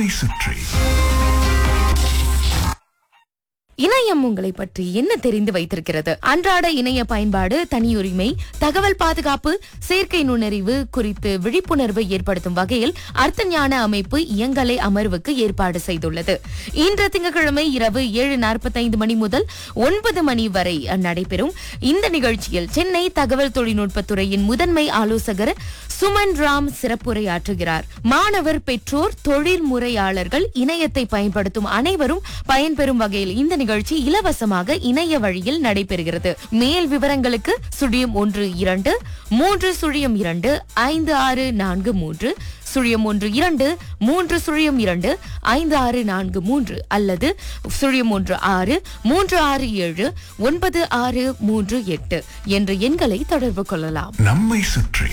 நம்மை சுற்றி இணையம் உங்களை பற்றி என்ன தெரிந்து வைத்திருக்கிறது அன்றாட இணைய பயன்பாடு தனியுரிமை தகவல் பாதுகாப்பு செயற்கை நுண்ணறிவு குறித்து விழிப்புணர்வு ஏற்படுத்தும் வகையில் அர்த்த ஞான அமைப்பு இயங்கலை அமர்வுக்கு ஏற்பாடு செய்துள்ளது இன்று திங்கட்கிழமை இரவு ஏழு நாற்பத்தைந்து மணி முதல் ஒன்பது மணி வரை நடைபெறும் இந்த நிகழ்ச்சியில் சென்னை தகவல் தொழில்நுட்பத்துறையின் முதன்மை ஆலோசகர் சுமன் ராம் சிறப்புரையாற்றுகிறார் மாணவர் பெற்றோர் தொழில் முறையாளர்கள் இணையத்தை பயன்படுத்தும் அனைவரும் பயன்பெறும் வகையில் இந்த நிகழ்ச்சி இலவசமாக இணைய வழியில் நடைபெறுகிறது மேல் விவரங்களுக்கு சுழியம் ஒன்று இரண்டு மூன்று சுழியம் இரண்டு ஐந்து ஆறு நான்கு மூன்று சுழியம் ஒன்று இரண்டு மூன்று சுழியம் இரண்டு ஐந்து ஆறு நான்கு மூன்று அல்லது சுழியம் ஒன்று ஆறு மூன்று ஆறு ஏழு ஒன்பது ஆறு மூன்று எட்டு என்ற எண்களை தொடர்பு கொள்ளலாம் நம்மை சுற்றி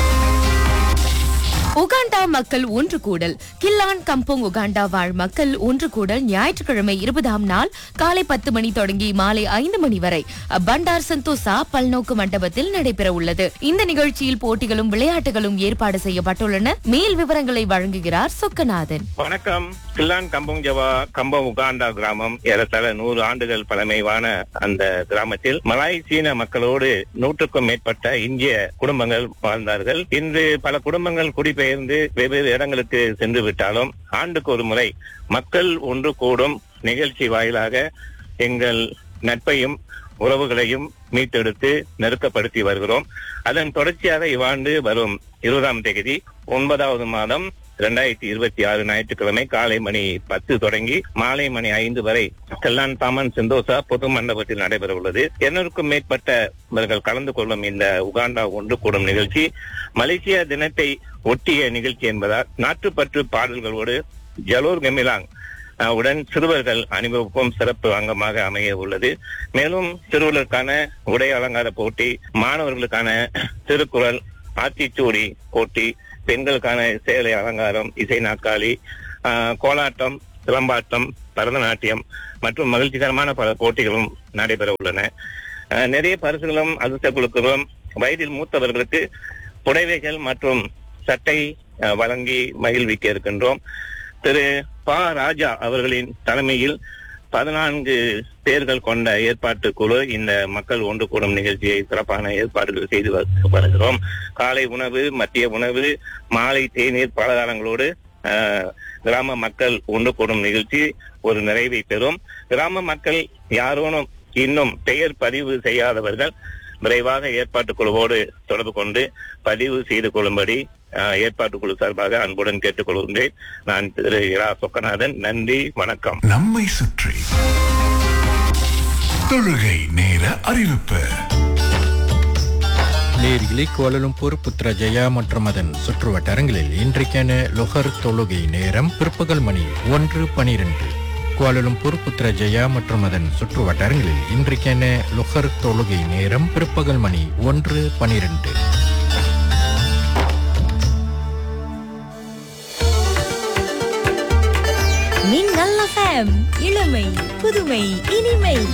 உகாண்டா மக்கள் ஒன்று கூடல் கில்லான் கம்போங் உகாண்டா வாழ் மக்கள் ஒன்று கூடல் ஞாயிற்றுக்கிழமை இருபதாம் நாள் காலை பத்து மணி தொடங்கி மாலை ஐந்து மணி வரை பண்டார் சந்தோசா பல்நோக்கு மண்டபத்தில் நடைபெற உள்ளது இந்த நிகழ்ச்சியில் போட்டிகளும் விளையாட்டுகளும் ஏற்பாடு செய்யப்பட்டுள்ளன மேல் விவரங்களை வழங்குகிறார் சொக்கநாதன் வணக்கம் கில்லான் கம்பம் ஜவா கம்பம் உகாண்டா கிராமம் ஏறத்தாழ நூறு ஆண்டுகள் பழமைவான அந்த கிராமத்தில் மலாய் சீன மக்களோடு நூற்றுக்கும் மேற்பட்ட இந்திய குடும்பங்கள் வாழ்ந்தார்கள் இன்று பல குடும்பங்கள் குடிபெயர்ந்து வெவ்வேறு இடங்களுக்கு சென்று விட்டாலும் ஆண்டுக்கு ஒரு முறை மக்கள் ஒன்று கூடும் நிகழ்ச்சி வாயிலாக எங்கள் நட்பையும் உறவுகளையும் மீட்டெடுத்து நெருக்கப்படுத்தி வருகிறோம் அதன் தொடர்ச்சியாக இவ்வாண்டு வரும் இருபதாம் தேதி ஒன்பதாவது மாதம் இரண்டாயிரத்தி இருபத்தி ஆறு ஞாயிற்றுக்கிழமை காலை மணி பத்து தொடங்கி மாலை மணி ஐந்து வரை கல்லான் தாமன் செந்தோசா பொது மண்டபத்தில் நடைபெற உள்ளது இருநூறுக்கும் மேற்பட்டவர்கள் கலந்து கொள்ளும் இந்த உகாண்டா ஒன்று கூடும் நிகழ்ச்சி மலேசியா தினத்தை ஒட்டிய நிகழ்ச்சி என்பதால் நாட்டுப்பற்று பாடல்களோடு ஜலோர் கெமிலாங் அஹ், உடன் சிறுவர்கள் அணிவகுப்பும் சிறப்பு அங்கமாக அமைய உள்ளது மேலும் சிறுவர்களுக்கான உடை அலங்கார போட்டி மாணவர்களுக்கான திருக்குறள் ஆத்திச்சூடி போட்டி பெண்களுக்கான சேலை அலங்காரம் இசை நாற்காலி ஆஹ், கோலாட்டம் சிலம்பாட்டம் பரதநாட்டியம் மற்றும் மகிழ்ச்சிகரமான பல போட்டிகளும் நடைபெற உள்ளன ஆஹ், நிறைய பரிசுகளும் அதிர்ஷ்ட குழுக்களும் வயதில் மூத்தவர்களுக்கு புடவைகள் மற்றும் சட்டை ஆஹ், வழங்கி மகிழ்விக்க இருக்கின்றோம் திரு ப ராஜா அவர்களின் தலைமையில் பதினான்கு பேர்கள் கொண்ட ஏற்பாட்டு குழு இந்த மக்கள் ஒன்று கூடும் நிகழ்ச்சியை சிறப்பான ஏற்பாடுகள் செய்து வ- வருகிறோம் காலை உணவு மதிய உணவு மாலை தேநீர் பலகாரங்களோடு ஆஹ், கிராம மக்கள் ஒன்று கூடும் நிகழ்ச்சி ஒரு நிறைவை பெறும் கிராம மக்கள் யாரோனும் இன்னும் பெயர் பதிவு செய்யாதவர்கள் விரைவாக ஏற்பாட்டு குழுவோடு தொடர்பு கொண்டு பதிவு செய்து கொள்ளும்படி ஆஹ், ஏற்பாட்டு குழு சார்பாக அன்புடன் கேட்டுக்கொள்கின்றேன் நான் திரு இரா சொக்கநாதன் நன்றி வணக்கம் நம்மை சுற்றி தொழுகை நேர அறிவிப்பு நேரிலே கோலலும்பூர் புத்ரஜயா மற்றும் அதன் சுற்று வட்டாரங்களில் இன்றைக்கான லொஹர் தொழுகை நேரம் பிற்பகல் மணி ஒன்று பனிரெண்டு கோலலும்பூர் புத்ரஜயா மற்றும் அதன் சுற்று வட்டாரங்களில் இன்றைக்கான லொஹர் தொழுகை நேரம் பிற்பகல் மணி ஒன்று பனிரெண்டு மின்னல் FM இளமை புதுமை இனிமை